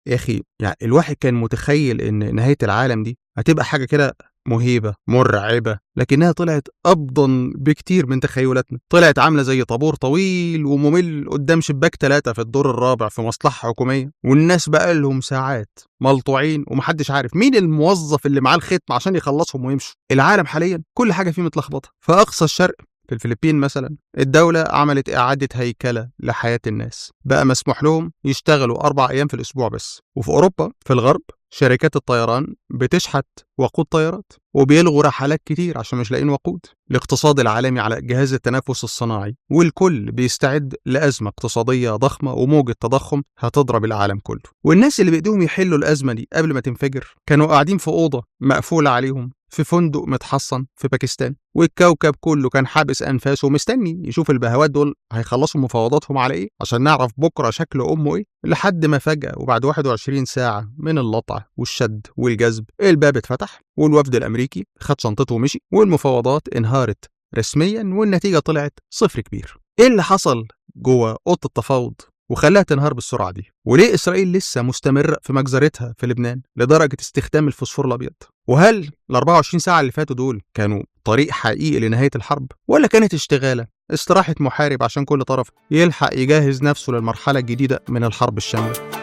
يا اخي يعني الواحد كان متخيل ان نهايه العالم دي هتبقى حاجه كده مهيبه مرعبه لكنها طلعت ابضن بكتير من تخيلاتنا طلعت عامله زي طابور طويل وممل قدام شباك ثلاثه في الدور الرابع في مصلحه حكوميه والناس بقى لهم ساعات ملطوعين ومحدش عارف مين الموظف اللي معاه الختم عشان يخلصهم ويمشوا العالم حاليا كل حاجه فيه متلخبطه في اقصى الشرق في الفلبين مثلا الدولة عملت إعادة هيكلة لحياة الناس بقى مسموح لهم يشتغلوا أربع أيام في الأسبوع بس وفي أوروبا في الغرب شركات الطيران بتشحت وقود طيارات وبيلغوا رحلات كتير عشان مش لاقيين وقود الاقتصاد العالمي على جهاز التنافس الصناعي والكل بيستعد لأزمة اقتصادية ضخمة وموجة تضخم هتضرب العالم كله والناس اللي بإيديهم يحلوا الأزمة دي قبل ما تنفجر كانوا قاعدين في أوضة مقفولة عليهم في فندق متحصن في باكستان والكوكب كله كان حابس انفاسه ومستني يشوف البهوات دول هيخلصوا مفاوضاتهم على ايه عشان نعرف بكره شكل امه ايه لحد ما فجاه وبعد 21 ساعه من اللطع والشد والجذب الباب اتفتح والوفد الامريكي خد شنطته ومشي والمفاوضات انهارت رسميا والنتيجه طلعت صفر كبير ايه اللي حصل جوه اوضه التفاوض وخلاها تنهار بالسرعه دي وليه اسرائيل لسه مستمره في مجزرتها في لبنان لدرجه استخدام الفوسفور الابيض وهل ال 24 ساعه اللي فاتوا دول كانوا طريق حقيقي لنهايه الحرب ولا كانت اشتغاله استراحه محارب عشان كل طرف يلحق يجهز نفسه للمرحله الجديده من الحرب الشامله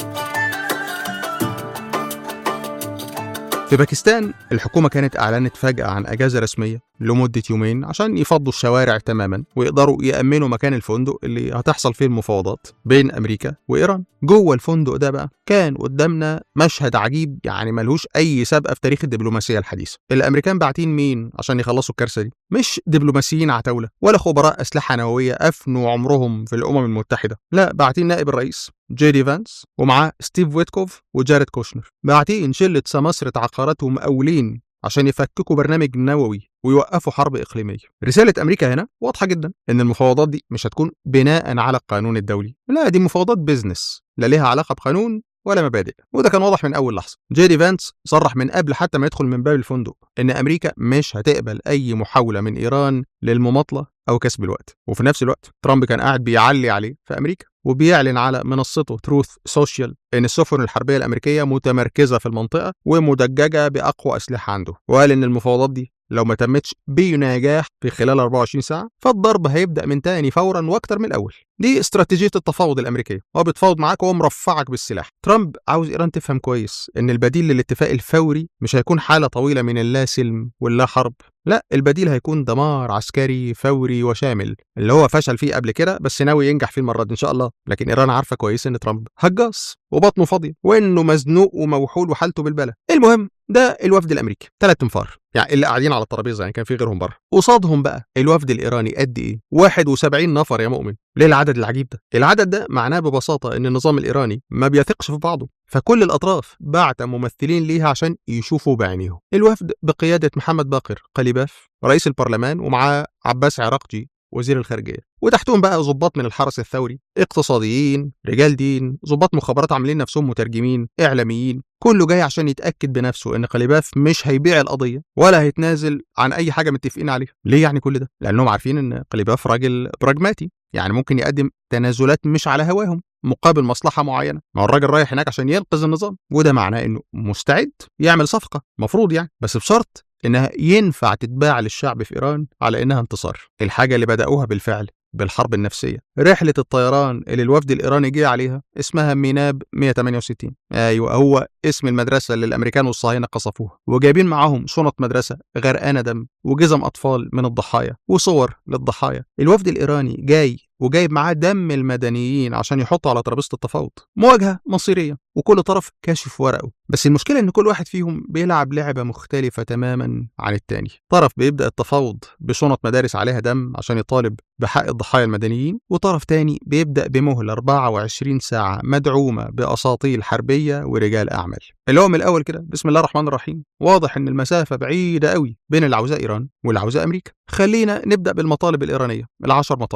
في باكستان الحكومة كانت أعلنت فجأة عن أجازة رسمية لمدة يومين عشان يفضوا الشوارع تماما ويقدروا يأمنوا مكان الفندق اللي هتحصل فيه المفاوضات بين أمريكا وإيران جوه الفندق ده بقى كان قدامنا مشهد عجيب يعني ملهوش أي سابقة في تاريخ الدبلوماسية الحديثة الأمريكان باعتين مين عشان يخلصوا الكارثة دي مش دبلوماسيين عتاولة ولا خبراء أسلحة نووية أفنوا عمرهم في الأمم المتحدة لا باعتين نائب الرئيس جيدي فانس ومعاه ستيف ويتكوف وجاريد كوشنر باعتين شلة سماسرة عقارات ومقاولين عشان يفككوا برنامج نووي ويوقفوا حرب إقليمية رسالة أمريكا هنا واضحة جدا إن المفاوضات دي مش هتكون بناء على القانون الدولي لا دي مفاوضات بيزنس لا ليها علاقة بقانون ولا مبادئ وده كان واضح من اول لحظه جيدي فانس صرح من قبل حتى ما يدخل من باب الفندق ان امريكا مش هتقبل اي محاوله من ايران للمماطله او كسب الوقت وفي نفس الوقت ترامب كان قاعد بيعلي عليه في امريكا وبيعلن على منصته تروث سوشيال ان السفن الحربيه الامريكيه متمركزه في المنطقه ومدججه باقوى اسلحه عنده وقال ان المفاوضات دي لو ما تمتش بنجاح في خلال 24 ساعة فالضرب هيبدأ من تاني فورا وأكتر من الأول دي استراتيجية التفاوض الأمريكية هو بيتفاوض معاك وهو مرفعك بالسلاح ترامب عاوز إيران تفهم كويس إن البديل للاتفاق الفوري مش هيكون حالة طويلة من اللا سلم واللا حرب لا البديل هيكون دمار عسكري فوري وشامل اللي هو فشل فيه قبل كده بس ناوي ينجح فيه المره دي ان شاء الله لكن ايران عارفه كويس ان ترامب هجاص وبطنه فاضيه وانه مزنوق وموحول وحالته بالبلة المهم ده الوفد الامريكي ثلاث تنفار يعني اللي قاعدين على الترابيزه يعني كان في غيرهم بره قصادهم بقى الوفد الايراني قد ايه 71 نفر يا مؤمن ليه العدد العجيب ده العدد ده معناه ببساطه ان النظام الايراني ما بيثقش في بعضه فكل الاطراف بعت ممثلين ليها عشان يشوفوا بعينيهم الوفد بقياده محمد باقر قليباف رئيس البرلمان ومعاه عباس عراقجي وزير الخارجيه وتحتهم بقى ضباط من الحرس الثوري اقتصاديين رجال دين ضباط مخابرات عاملين نفسهم مترجمين اعلاميين كله جاي عشان يتاكد بنفسه ان قليباف مش هيبيع القضيه ولا هيتنازل عن اي حاجه متفقين عليها ليه يعني كل ده لانهم عارفين ان قليباف راجل براجماتي يعني ممكن يقدم تنازلات مش على هواهم مقابل مصلحة معينة ما هو الراجل رايح هناك عشان ينقذ النظام وده معناه انه مستعد يعمل صفقة مفروض يعني بس بشرط انها ينفع تتباع للشعب في ايران على انها انتصار الحاجة اللي بدأوها بالفعل بالحرب النفسية رحلة الطيران اللي الوفد الإيراني جه عليها اسمها ميناب 168 أيوة هو اسم المدرسة اللي الأمريكان والصهاينة قصفوها وجايبين معاهم شنط مدرسة غرقانة دم وجزم أطفال من الضحايا وصور للضحايا الوفد الإيراني جاي وجايب معاه دم المدنيين عشان يحطوا على ترابيزه التفاوض مواجهه مصيريه وكل طرف كاشف ورقه بس المشكله ان كل واحد فيهم بيلعب لعبه مختلفه تماما عن التاني طرف بيبدا التفاوض بشنط مدارس عليها دم عشان يطالب بحق الضحايا المدنيين وطرف تاني بيبدا بمهله 24 ساعه مدعومه باساطيل حربيه ورجال اعمال اللي هو من الاول كده بسم الله الرحمن الرحيم واضح ان المسافه بعيده قوي بين اللي عاوزاه ايران واللي عاوزاه امريكا خلينا نبدا بالمطالب الايرانيه العشر مطالب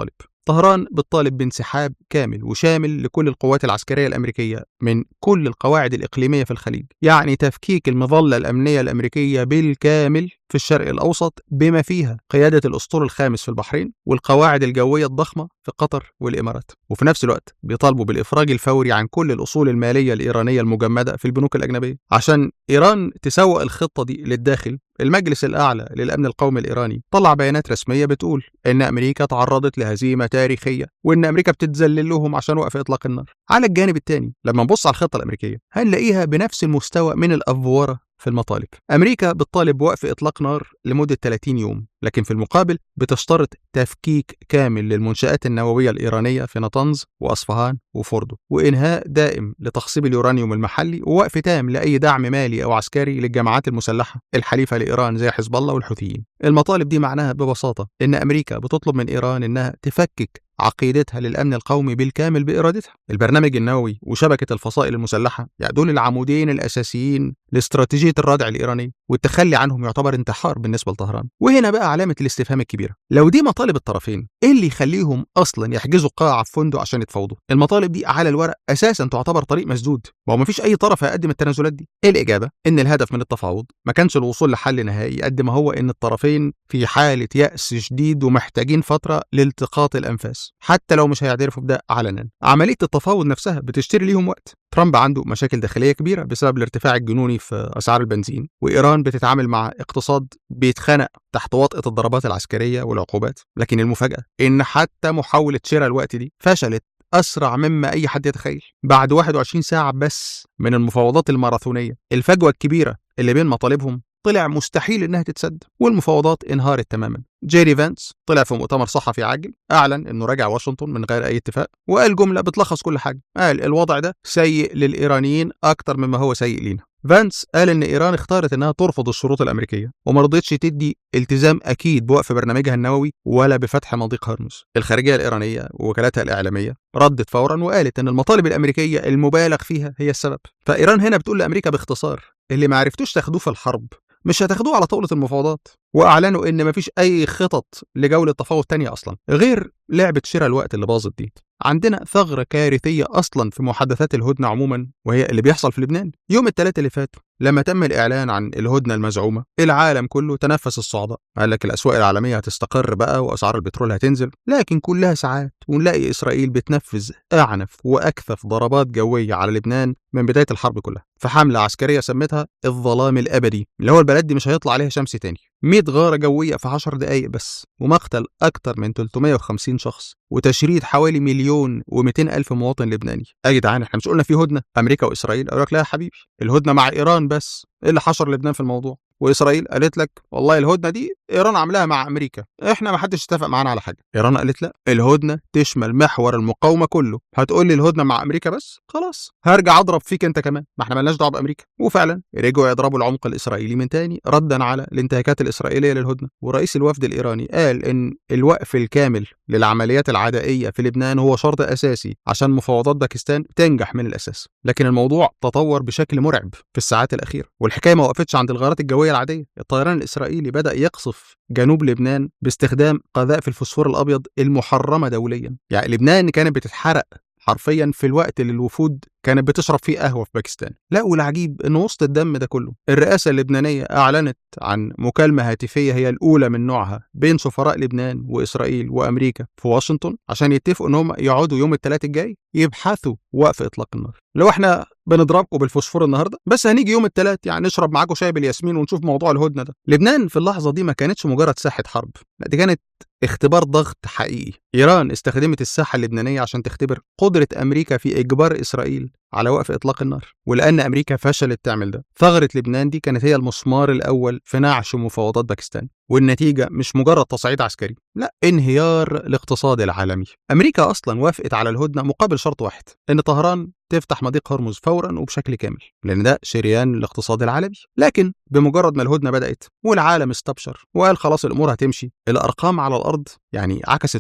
طهران بتطالب بانسحاب كامل وشامل لكل القوات العسكرية الأمريكية من كل القواعد الإقليمية في الخليج يعني تفكيك المظلة الأمنية الأمريكية بالكامل في الشرق الأوسط بما فيها قيادة الأسطول الخامس في البحرين والقواعد الجوية الضخمة في قطر والإمارات وفي نفس الوقت بيطالبوا بالإفراج الفوري عن كل الأصول المالية الإيرانية المجمدة في البنوك الأجنبية عشان إيران تسوق الخطة دي للداخل المجلس الأعلى للأمن القومي الإيراني طلع بيانات رسمية بتقول إن أمريكا تعرضت لهزيمة تاريخية وإن أمريكا بتتذلل لهم عشان وقف إطلاق النار على الجانب الثاني لما نبص على الخطة الأمريكية هنلاقيها بنفس المستوى من الأفوارة في المطالب أمريكا بتطالب بوقف إطلاق نار لمدة 30 يوم لكن في المقابل بتشترط تفكيك كامل للمنشآت النووية الإيرانية في نطنز وأصفهان وفوردو وإنهاء دائم لتخصيب اليورانيوم المحلي ووقف تام لأي دعم مالي أو عسكري للجماعات المسلحة الحليفة لإيران زي حزب الله والحوثيين المطالب دي معناها ببساطة إن أمريكا بتطلب من إيران إنها تفكك عقيدتها للأمن القومي بالكامل بإرادتها البرنامج النووي وشبكة الفصائل المسلحة يعني دول العمودين الأساسيين لاستراتيجية الردع الإيراني والتخلي عنهم يعتبر انتحار بالنسبة لطهران وهنا بقى علامة الاستفهام الكبيرة لو دي مطالب الطرفين إيه اللي يخليهم أصلا يحجزوا قاعة في فندق عشان يتفاوضوا المطالب دي على الورق أساسا تعتبر طريق مسدود وهو مفيش أي طرف هيقدم التنازلات دي إيه الإجابة إن الهدف من التفاوض ما كانش الوصول لحل نهائي قد ما هو إن الطرفين في حالة يأس شديد ومحتاجين فترة لالتقاط الأنفاس حتى لو مش هيعترفوا بده علنا عملية التفاوض نفسها بتشتري ليهم وقت ترامب عنده مشاكل داخلية كبيرة بسبب الارتفاع الجنوني في أسعار البنزين وإيران بتتعامل مع اقتصاد بيتخنق تحت وطأة الضربات العسكرية والعقوبات لكن المفاجأة إن حتى محاولة شراء الوقت دي فشلت أسرع مما أي حد يتخيل بعد 21 ساعة بس من المفاوضات الماراثونية الفجوة الكبيرة اللي بين مطالبهم طلع مستحيل انها تتسد والمفاوضات انهارت تماما جيري فانس طلع في مؤتمر صحفي عاجل اعلن انه رجع واشنطن من غير اي اتفاق وقال جمله بتلخص كل حاجه قال الوضع ده سيء للايرانيين اكتر مما هو سيء لينا فانس قال ان ايران اختارت انها ترفض الشروط الامريكيه وما رضيتش تدي التزام اكيد بوقف برنامجها النووي ولا بفتح مضيق هرمز الخارجيه الايرانيه ووكالاتها الاعلاميه ردت فورا وقالت ان المطالب الامريكيه المبالغ فيها هي السبب فايران هنا بتقول لامريكا باختصار اللي ما عرفتوش تاخدوه في الحرب مش هتاخدوه على طاولة المفاوضات وأعلنوا إن مفيش أي خطط لجولة تفاوض تانية أصلا غير لعبة شراء الوقت اللي باظت دي عندنا ثغرة كارثية أصلا في محادثات الهدنة عموما وهي اللي بيحصل في لبنان يوم الثلاثة اللي فات لما تم الإعلان عن الهدنة المزعومة العالم كله تنفس الصعداء قال لك الأسواق العالمية هتستقر بقى وأسعار البترول هتنزل لكن كلها ساعات ونلاقي إسرائيل بتنفذ أعنف وأكثف ضربات جوية على لبنان من بداية الحرب كلها في حملة عسكرية سمتها الظلام الأبدي اللي هو البلد دي مش هيطلع عليها شمس تاني 100 غارة جوية في 10 دقايق بس ومقتل أكتر من 350 شخص وتشريد حوالي مليون و200 ألف مواطن لبناني يا جدعان احنا مش قلنا في هدنة أمريكا وإسرائيل قالوا لك لا يا حبيبي الهدنة مع إيران بس ايه اللي حشر لبنان في الموضوع واسرائيل قالت لك والله الهدنه دي ايران عاملاها مع امريكا احنا ما حدش اتفق معانا على حاجه ايران قالت لا الهدنه تشمل محور المقاومه كله هتقول لي الهدنه مع امريكا بس خلاص هرجع اضرب فيك انت كمان ما احنا مالناش دعوه بامريكا وفعلا رجعوا يضربوا العمق الاسرائيلي من تاني ردا على الانتهاكات الاسرائيليه للهدنه ورئيس الوفد الايراني قال ان الوقف الكامل للعمليات العدائيه في لبنان هو شرط اساسي عشان مفاوضات باكستان تنجح من الاساس لكن الموضوع تطور بشكل مرعب في الساعات الاخيره والحكايه ما وقفتش عند الغارات الجويه العاديه الطيران الاسرائيلي بدا يقصف جنوب لبنان باستخدام قذائف الفوسفور الابيض المحرمه دوليا يعني لبنان كانت بتتحرق حرفيا في الوقت اللي الوفود كانت بتشرب فيه قهوه في باكستان لا والعجيب ان وسط الدم ده كله الرئاسه اللبنانيه اعلنت عن مكالمه هاتفيه هي الاولى من نوعها بين سفراء لبنان واسرائيل وامريكا في واشنطن عشان يتفقوا ان هم يقعدوا يوم الثلاث الجاي يبحثوا وقف اطلاق النار لو احنا بنضربكم بالفوسفور النهارده بس هنيجي يوم الثلاث يعني نشرب معاكم شاي بالياسمين ونشوف موضوع الهدنه ده لبنان في اللحظه دي ما كانتش مجرد ساحه حرب لا دي كانت اختبار ضغط حقيقي ايران استخدمت الساحه اللبنانيه عشان تختبر قدره امريكا في اجبار اسرائيل على وقف اطلاق النار ولان امريكا فشلت تعمل ده ثغره لبنان دي كانت هي المسمار الاول في نعش مفاوضات باكستان والنتيجة مش مجرد تصعيد عسكري لا انهيار الاقتصاد العالمي أمريكا أصلا وافقت على الهدنة مقابل شرط واحد إن طهران تفتح مضيق هرمز فورا وبشكل كامل لأن ده شريان الاقتصاد العالمي لكن بمجرد ما الهدنة بدأت والعالم استبشر وقال خلاص الأمور هتمشي الأرقام على الأرض يعني عكست واقع تاني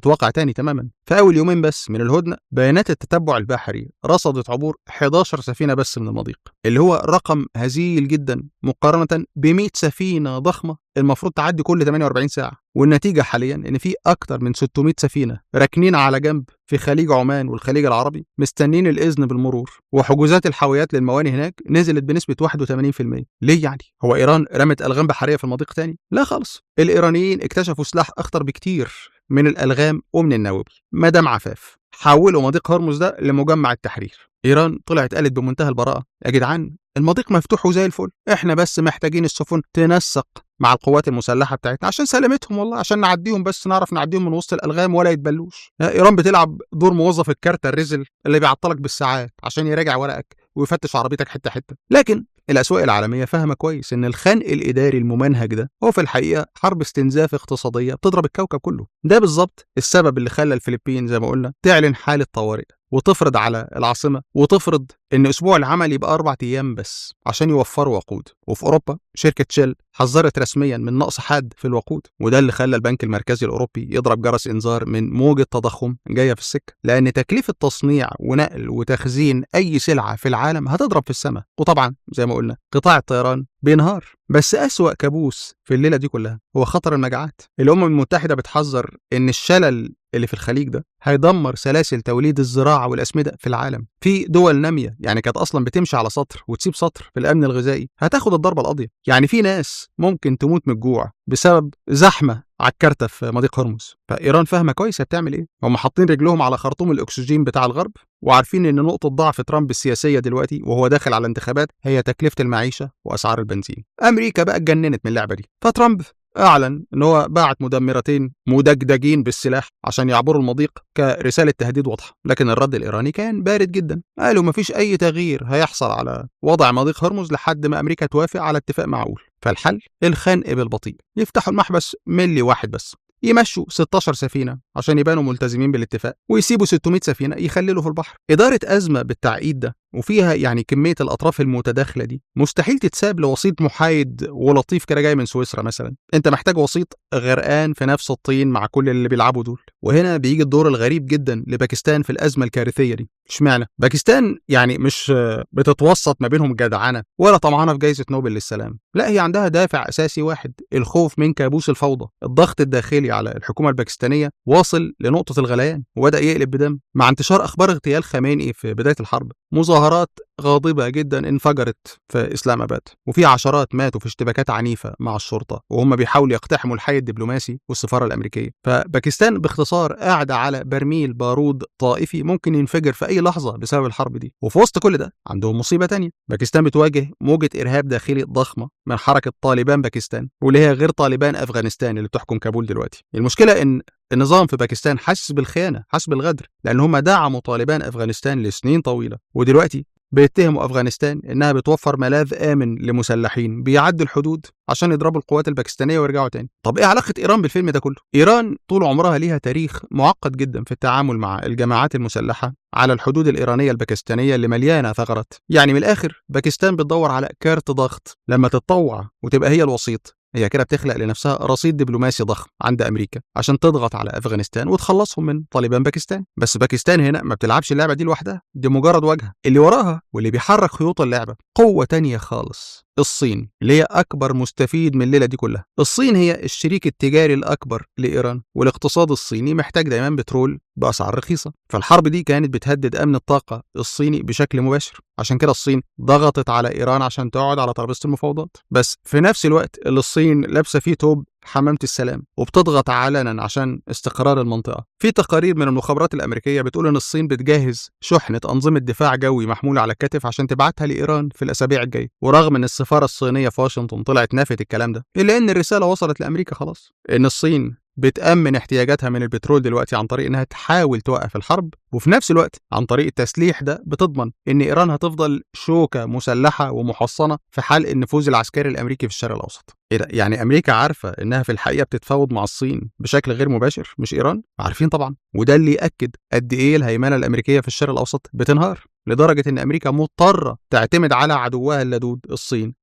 تاني تماما في اول يومين بس من الهدنه بيانات التتبع البحري رصدت عبور 11 سفينه بس من المضيق اللي هو رقم هزيل جدا مقارنه ب 100 سفينه ضخمه المفروض تعدي كل 48 ساعه والنتيجه حاليا ان في اكتر من 600 سفينه راكنين على جنب في خليج عمان والخليج العربي مستنين الاذن بالمرور وحجوزات الحاويات للمواني هناك نزلت بنسبه 81% ليه يعني هو ايران رمت الغام بحريه في المضيق تاني لا خالص الايرانيين اكتشفوا سلاح اخطر بكتير من الالغام ومن النووي مدام عفاف حولوا مضيق هرمز ده لمجمع التحرير ايران طلعت قالت بمنتهى البراءه يا جدعان المضيق مفتوح وزي الفل احنا بس محتاجين السفن تنسق مع القوات المسلحه بتاعتنا عشان سلامتهم والله عشان نعديهم بس نعرف نعديهم من وسط الالغام ولا يتبلوش ايران بتلعب دور موظف الكارته الرزل اللي بيعطلك بالساعات عشان يراجع ورقك ويفتش عربيتك حته حته لكن الاسواق العالميه فاهمه كويس ان الخنق الاداري الممنهج ده هو في الحقيقه حرب استنزاف اقتصاديه بتضرب الكوكب كله ده بالظبط السبب اللي خلى الفلبين زي ما قلنا تعلن حاله طوارئ وتفرض على العاصمه وتفرض ان اسبوع العمل يبقى اربع ايام بس عشان يوفروا وقود وفي اوروبا شركه شيل حذرت رسميا من نقص حاد في الوقود وده اللي خلى البنك المركزي الاوروبي يضرب جرس انذار من موجه تضخم جايه في السكه لان تكلفه تصنيع ونقل وتخزين اي سلعه في العالم هتضرب في السماء وطبعا زي ما قلنا قطاع الطيران بينهار بس أسوأ كابوس في الليلة دي كلها هو خطر المجاعات الأمم المتحدة بتحذر إن الشلل اللي في الخليج ده هيدمر سلاسل توليد الزراعة والأسمدة في العالم في دول نامية يعني كانت أصلا بتمشي على سطر وتسيب سطر في الأمن الغذائي هتاخد الضربة القاضية يعني في ناس ممكن تموت من الجوع بسبب زحمة على الكارتة في مضيق هرمز فإيران فاهمة كويس هي بتعمل إيه هم حاطين رجلهم على خرطوم الأكسجين بتاع الغرب وعارفين ان نقطه ضعف ترامب السياسيه دلوقتي وهو داخل على الانتخابات هي تكلفه المعيشه واسعار البنزين امريكا بقى اتجننت من اللعبه دي فترامب اعلن ان هو بعت مدمرتين مدجدجين بالسلاح عشان يعبروا المضيق كرساله تهديد واضحه لكن الرد الايراني كان بارد جدا قالوا مفيش اي تغيير هيحصل على وضع مضيق هرمز لحد ما امريكا توافق على اتفاق معقول فالحل الخنق بالبطيء يفتحوا المحبس ملي واحد بس يمشوا 16 سفينة عشان يبانوا ملتزمين بالاتفاق ويسيبوا 600 سفينة يخللوا في البحر إدارة أزمة بالتعقيد ده وفيها يعني كمية الأطراف المتداخلة دي مستحيل تتساب لوسيط محايد ولطيف كده جاي من سويسرا مثلا أنت محتاج وسيط غرقان في نفس الطين مع كل اللي بيلعبوا دول وهنا بيجي الدور الغريب جدا لباكستان في الأزمة الكارثية دي اشمعنى باكستان يعني مش بتتوسط ما بينهم جدعنة ولا طمعانة في جائزة نوبل للسلام لا هي عندها دافع أساسي واحد الخوف من كابوس الفوضى الضغط الداخلي على الحكومة الباكستانية واصل لنقطة الغليان وبدأ يقلب بدم مع انتشار أخبار اغتيال خامنئي في بداية الحرب مظاهرات غاضبة جدا انفجرت في إسلام أباد وفي عشرات ماتوا في اشتباكات عنيفة مع الشرطة وهم بيحاولوا يقتحموا الحي الدبلوماسي والسفارة الأمريكية فباكستان باختصار قاعدة على برميل بارود طائفي ممكن ينفجر في أي لحظة بسبب الحرب دي وفي وسط كل ده عندهم مصيبة تانية باكستان بتواجه موجة إرهاب داخلي ضخمة من حركة طالبان باكستان واللي هي غير طالبان أفغانستان اللي بتحكم كابول دلوقتي المشكلة إن النظام في باكستان حاسس بالخيانة حاسس بالغدر لأن هم دعموا طالبان أفغانستان لسنين طويلة ودلوقتي بيتهموا افغانستان انها بتوفر ملاذ امن لمسلحين بيعدوا الحدود عشان يضربوا القوات الباكستانيه ويرجعوا تاني طب ايه علاقه ايران بالفيلم ده كله ايران طول عمرها ليها تاريخ معقد جدا في التعامل مع الجماعات المسلحه على الحدود الايرانيه الباكستانيه اللي مليانه ثغرات يعني من الاخر باكستان بتدور على كارت ضغط لما تتطوع وتبقى هي الوسيط هي كده بتخلق لنفسها رصيد دبلوماسي ضخم عند امريكا عشان تضغط على افغانستان وتخلصهم من طالبان باكستان بس باكستان هنا ما بتلعبش اللعبه دي لوحدها دي مجرد واجهه اللي وراها واللي بيحرك خيوط اللعبه قوه تانية خالص الصين اللي هي اكبر مستفيد من الليله دي كلها الصين هي الشريك التجاري الاكبر لايران والاقتصاد الصيني محتاج دايما بترول باسعار رخيصه فالحرب دي كانت بتهدد امن الطاقه الصيني بشكل مباشر عشان كده الصين ضغطت على ايران عشان تقعد على ترابيزه المفاوضات بس في نفس الوقت اللي الصين لابسه فيه توب حمامة السلام وبتضغط علنا عشان استقرار المنطقة في تقارير من المخابرات الأمريكية بتقول إن الصين بتجهز شحنة أنظمة دفاع جوي محمولة على الكتف عشان تبعتها لإيران في الأسابيع الجاية ورغم إن السفارة الصينية في واشنطن طلعت نافت الكلام ده إلا إن الرسالة وصلت لأمريكا خلاص إن الصين بتأمن احتياجاتها من البترول دلوقتي عن طريق انها تحاول توقف الحرب وفي نفس الوقت عن طريق التسليح ده بتضمن ان ايران هتفضل شوكة مسلحة ومحصنة في حال النفوذ العسكري الامريكي في الشرق الاوسط ايه ده يعني امريكا عارفة انها في الحقيقة بتتفاوض مع الصين بشكل غير مباشر مش ايران عارفين طبعا وده اللي يأكد قد ايه الهيمنة الامريكية في الشرق الاوسط بتنهار لدرجة إن أمريكا مضطرة تعتمد على عدوها اللدود الصين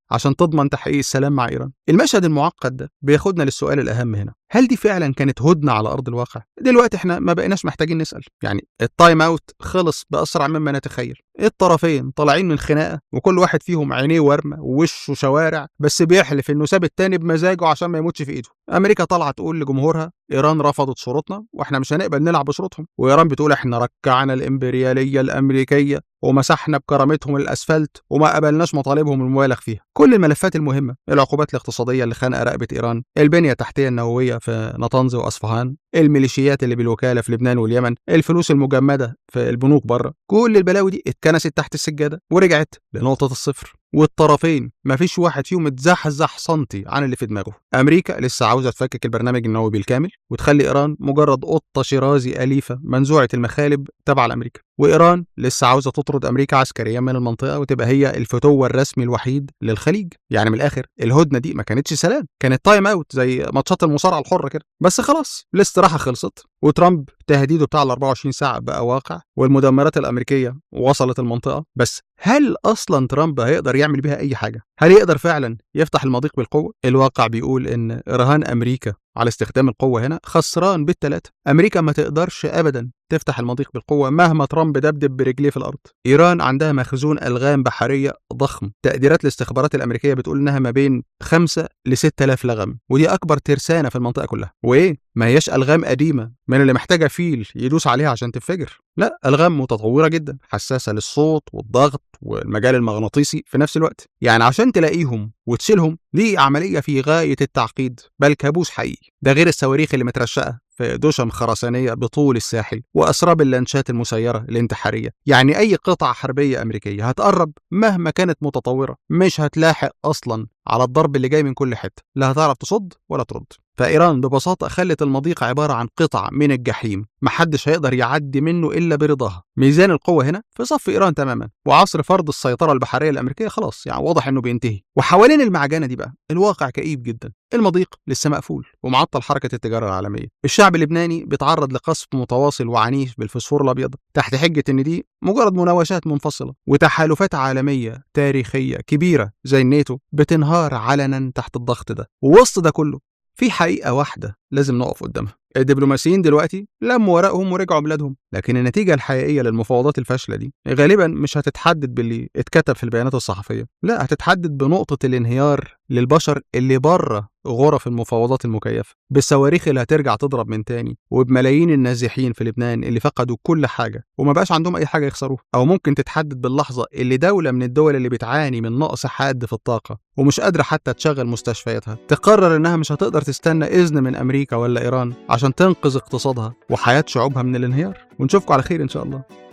عشان تضمن تحقيق السلام مع إيران المشهد المعقد ده بياخدنا للسؤال الأهم هنا هل دي فعلا كانت هدنة على أرض الواقع؟ دلوقتي احنا ما بقيناش محتاجين نسأل يعني التايم اوت خلص بأسرع مما نتخيل الطرفين طالعين من خناقة وكل واحد فيهم عينيه ورمة ووشه شوارع بس بيحلف انه ساب التاني بمزاجه عشان ما يموتش في ايده امريكا طالعه تقول لجمهورها ايران رفضت شروطنا واحنا مش هنقبل نلعب بشروطهم وايران بتقول احنا ركعنا الامبرياليه الامريكيه ومسحنا بكرامتهم الاسفلت وما قبلناش مطالبهم المبالغ فيها كل الملفات المهمه العقوبات الاقتصاديه اللي خانقه رقبه ايران البنيه التحتيه النوويه في نطنز واصفهان الميليشيات اللي بالوكاله في لبنان واليمن الفلوس المجمده في البنوك بره كل البلاوي دي اتكنست تحت السجاده ورجعت لنقطه الصفر والطرفين مفيش واحد فيهم اتزحزح سنتي عن اللي في دماغه امريكا لسه عاوزه تفكك البرنامج النووي بالكامل وتخلي ايران مجرد قطه شيرازي اليفه منزوعه المخالب تبع لامريكا وايران لسه عاوزه تطرد امريكا عسكريا من المنطقه وتبقى هي الفتوه الرسمي الوحيد للخليج يعني من الاخر الهدنه دي ما كانتش سلام كانت تايم اوت زي ماتشات المصارعه الحره كده بس خلاص الاستراحه خلصت وترامب تهديده بتاع ال 24 ساعه بقى واقع والمدمرات الامريكيه وصلت المنطقه بس هل اصلا ترامب هيقدر يعمل بيها اي حاجه هل يقدر فعلا يفتح المضيق بالقوه الواقع بيقول ان رهان امريكا على استخدام القوة هنا خسران بالثلاثة أمريكا ما تقدرش أبدا تفتح المضيق بالقوة مهما ترامب دبدب برجليه في الأرض إيران عندها مخزون ألغام بحرية ضخم تقديرات الاستخبارات الأمريكية بتقول إنها ما بين 5 ل 6000 لغم ودي أكبر ترسانة في المنطقة كلها وإيه ما هياش ألغام قديمة من اللي محتاجة فيل يدوس عليها عشان تنفجر لا ألغام متطورة جدا حساسة للصوت والضغط والمجال المغناطيسي في نفس الوقت يعني عشان تلاقيهم وتشيلهم دي عملية في غاية التعقيد بل كابوس حقيقي ده غير الصواريخ اللي مترشقة في دشم خرسانية بطول الساحل وأسراب اللانشات المسيرة الانتحارية يعني أي قطعة حربية أمريكية هتقرب مهما كانت متطورة مش هتلاحق أصلا على الضرب اللي جاي من كل حتة لا هتعرف تصد ولا ترد فإيران ببساطة خلت المضيق عبارة عن قطع من الجحيم محدش هيقدر يعدي منه إلا برضاها ميزان القوة هنا في صف إيران تماما وعصر فرض السيطرة البحرية الأمريكية خلاص يعني واضح إنه بينتهي وحوالين المعجنة دي بقى الواقع كئيب جدا المضيق لسه مقفول ومعطل حركة التجارة العالمية الشعب اللبناني بيتعرض لقصف متواصل وعنيف بالفوسفور الأبيض تحت حجة إن دي مجرد مناوشات منفصلة وتحالفات عالمية تاريخية كبيرة زي الناتو بتنهار علنا تحت الضغط ده ووسط ده كله في حقيقة واحدة لازم نقف قدامها الدبلوماسيين دلوقتي لموا ورقهم ورجعوا بلادهم لكن النتيجة الحقيقية للمفاوضات الفاشلة دي غالبا مش هتتحدد باللي اتكتب في البيانات الصحفية لا هتتحدد بنقطة الانهيار للبشر اللي بره غرف المفاوضات المكيفة بالصواريخ اللي هترجع تضرب من تاني وبملايين النازحين في لبنان اللي فقدوا كل حاجة وما بقاش عندهم أي حاجة يخسروها أو ممكن تتحدد باللحظة اللي دولة من الدول اللي بتعاني من نقص حاد في الطاقة ومش قادرة حتى تشغل مستشفياتها تقرر إنها مش هتقدر تستنى إذن من أمريكا ولا إيران عشان تنقذ اقتصادها وحياة شعوبها من الانهيار ونشوفكم على خير إن شاء الله